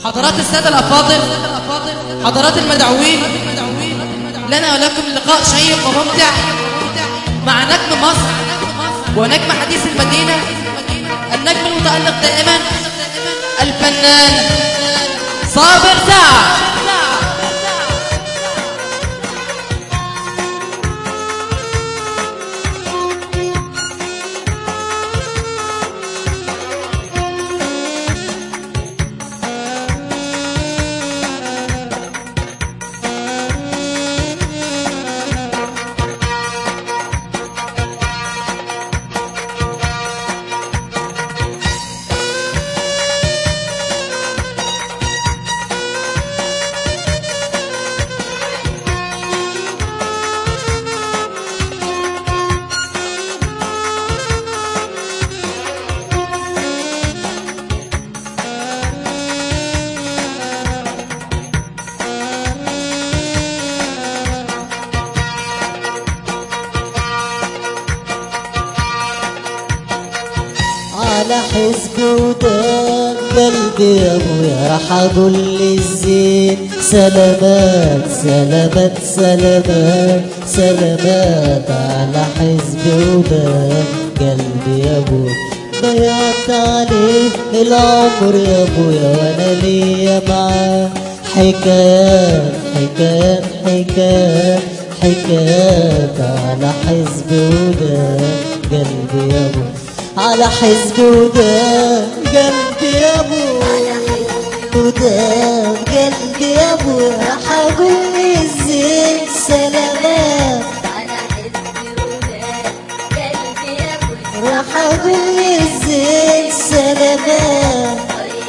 حضرات السادة الأفاضل حضرات المدعوين لنا ولكم لقاء شيق وممتع مع نجم مصر ونجم حديث المدينة النجم المتألق دائما الفنان صابر سعد على حزب ودان قلبي يا ابويا راح اقول للزين سلامات سلامات سلامات سلامات على حزب ودان قلبي يا ابويا ضيعت عليه العمر يا ابويا وانا ليا معاه حكايات حكايات حكايات حكايات على حزب ودان قلبي يا ابويا على حزب ودان قلبي يا ابو ودان قلبي يا ابو راح اقول الزين سلامات راح اقول الزين سلامات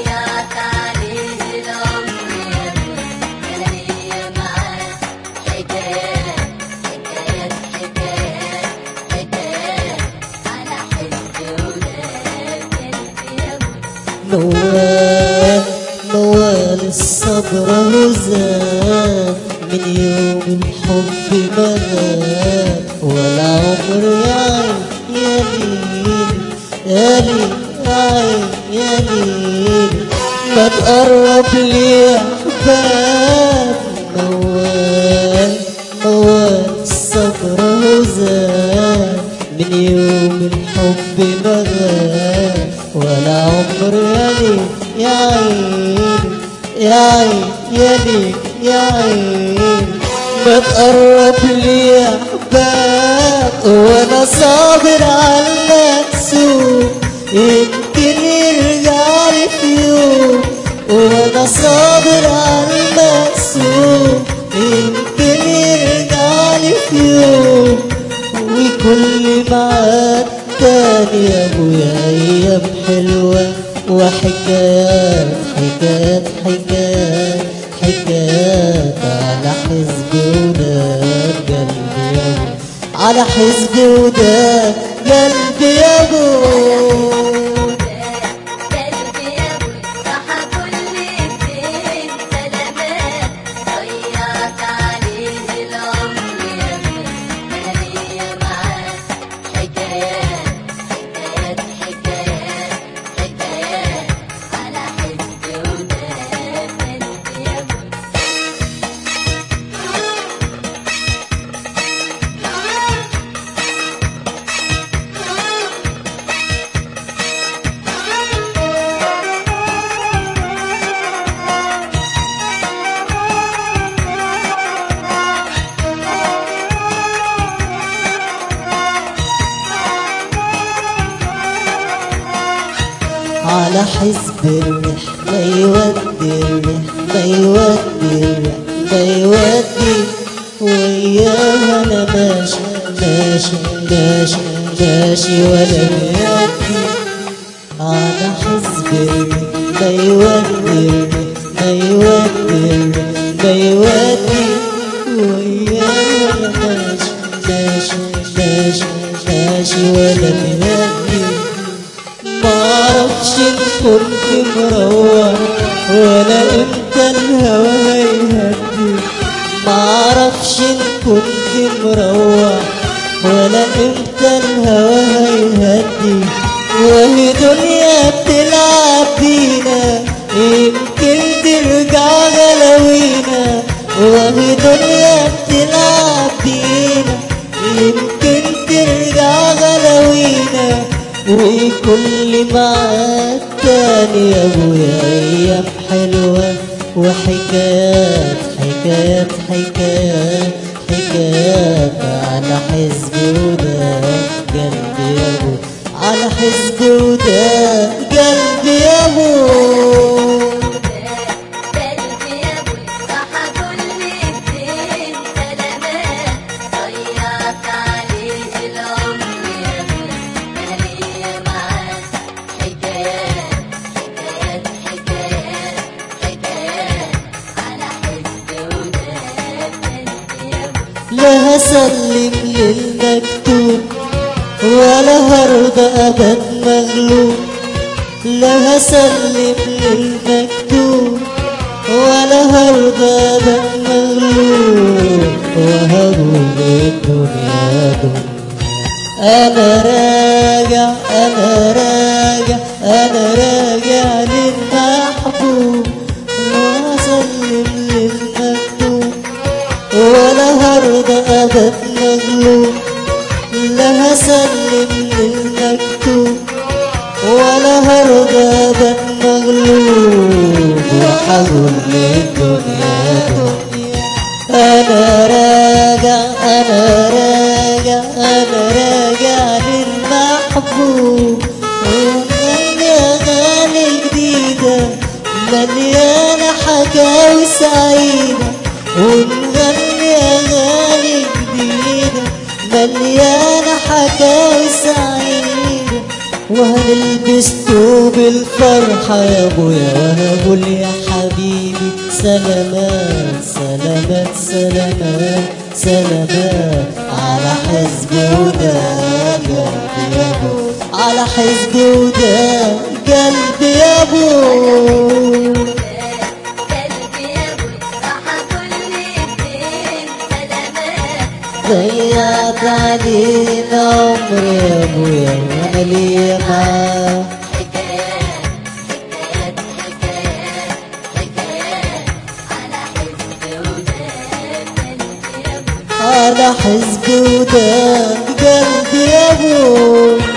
موال موال الصبر هزال من يوم الحب مغال ولا عمر يا عين يا ليل يا ليل يا عين يا ليل ما تقرب لي يا احباب موال موال الصبر هزال من يوم الحب مغال ولا عمر يا ليل يا عين يا عين يا ليل يا عين ما تقرب لي يا احباب وانا صابر على المكسور يمكن يرجع لي في يوم وانا صابر على المكسور يمكن يرجع لي في يوم وكل معاد تاني يا ابويا ايام حلوه وحكايات حكايات حكايات حكايات على حزب وداد قلبي يا ابو على حزب وداد قلبي يا ابو على حزب الريح ما يودي الريح ما يودي الريح ما يودي وياها انا ماشي ماشي ماشي ماشي ولا بيودي على حزب الريح ما يودي الريح ما يودي الريح ما يودي وياها انا ماشي ماشي ماشي ماشي ولا بيودي معرفش ان كنت مروح ولا امتى الهوى هيهدي معرفش ان كنت مروح ولا امتى الهوى هيهدي وهي دنيا بتلعب بينا يمكن كل معاد تاني يا ابويا ايام حلوة وحكايات حكايات حكايات حكايات على حزب وده قلبي يا ابو على حزب وده قلبي يا ابو قلبي يا ابوي راح اقول لك فين سلامات ضيعت عليه العمر يا ابوي انا ليا معاك حكايات حكايات حكايات حكايات على حزب وداد قلبي يا ابوي لا هسلم للمكتوب ولا هرضى ابد مغلوب لا هسلم للمكتوب ولا هرضى ابد مغلوب وهروب الدنيا دنيا انا راجع انا راجع انا راجع للمحبوب واسلم للمكتوب ولا هرضى ابد مغلوب لا هسلم للمكتوب ولا هرضى ابد مغلوب وحقول للدنيا دنيا انا راجع انا راجع انا راجع للمحبوب ونغني اغاني جديده مليانه حكاوي سعيده ونغني اغاني جديده مليانه حكاوي سعيده وهنلبس ثوب الفرحة يا ابويا وهقول يا حبيبي سلامات سلامات سلامات سلامات على حزب وده قلبي يا ابو على حزب وده قلبي يا ابو قلبي يا ابوي راح اقول لك فين سلامات ضيعت علينا عمري يا ابويا وانا ليا معاه حكايات حكايات حكايات حكايات على حزب وداد قلبي يا ابوي على حزب وده قلبي يا ابو